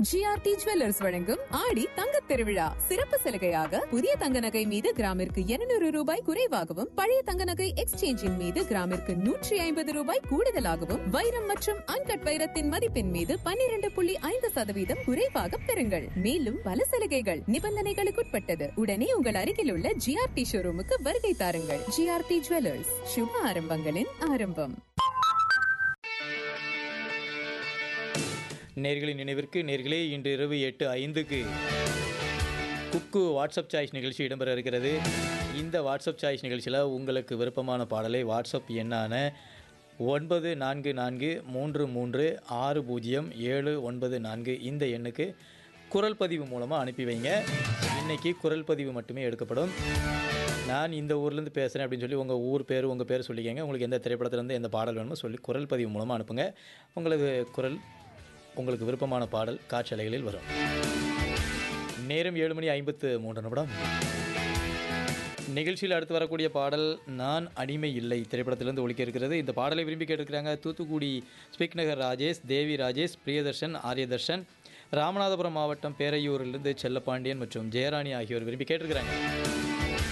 GRT jewellers வழங்கும் ஆடி தங்கத் திருவிழா சிறப்பு சலுகையாக புதிய தங்க நகை மீது கிராமிற்கு 200 ரூபாய் குறைவாகவும் பழைய தங்க நகை எக்ஸ்சேஞ்சின் மீது கிராமிற்கு நூற்றி ஐம்பது ரூபாய் கூடுதலாகவும் வைரம் மற்றும் அன்கட் வைரத்தின் மதிப்பின் மீது 12.5% புள்ளி ஐந்து சதவீதம் குறைவாக பெறுங்கள் மேலும் பல சலுகைகள் நிபந்தனைகளுக்குட்பட்டது உடனே உங்கள் அருகில் உள்ள ஜிஆர்டி ஷோரூமுக்கு வருகை தாருங்கள் ஜிஆர்டி ஜுவல்லர்ஸ் சுப ஆரம்பங்களின் ஆரம்பம் நேர்களின் நினைவிற்கு நேர்களே இன்று இரவு எட்டு ஐந்துக்கு குக்கு வாட்ஸ்அப் சாய்ஸ் நிகழ்ச்சி இடம்பெற இருக்கிறது இந்த வாட்ஸ்அப் சாய்ஸ் நிகழ்ச்சியில் உங்களுக்கு விருப்பமான பாடலை வாட்ஸ்அப் எண்ணான ஒன்பது நான்கு நான்கு மூன்று மூன்று ஆறு பூஜ்ஜியம் ஏழு ஒன்பது நான்கு இந்த எண்ணுக்கு குரல் பதிவு மூலமாக அனுப்பி வைங்க இன்னைக்கு குரல் பதிவு மட்டுமே எடுக்கப்படும் நான் இந்த ஊர்லேருந்து பேசுகிறேன் அப்படின்னு சொல்லி உங்கள் ஊர் பேர் உங்கள் பேர் சொல்லிக்கங்க உங்களுக்கு எந்த திரைப்படத்துலேருந்து எந்த பாடல் வேணுமோ சொல்லி குரல் பதிவு மூலமாக அனுப்புங்க உங்களுக்கு குரல் உங்களுக்கு விருப்பமான பாடல் காட்சலைகளில் வரும் நேரம் ஏழு மணி ஐம்பத்து மூன்று நிமிடம் நிகழ்ச்சியில் அடுத்து வரக்கூடிய பாடல் நான் அடிமை இல்லை திரைப்படத்திலிருந்து ஒழிக்க இருக்கிறது இந்த பாடலை விரும்பி கேட்டிருக்கிறாங்க தூத்துக்குடி ஸ்பிக் நகர் ராஜேஷ் தேவி ராஜேஷ் பிரியதர்ஷன் ஆரியதர்ஷன் ராமநாதபுரம் மாவட்டம் பேரையூரிலிருந்து செல்லப்பாண்டியன் மற்றும் ஜெயராணி ஆகியோர் விரும்பி கேட்டிருக்கிறாங்க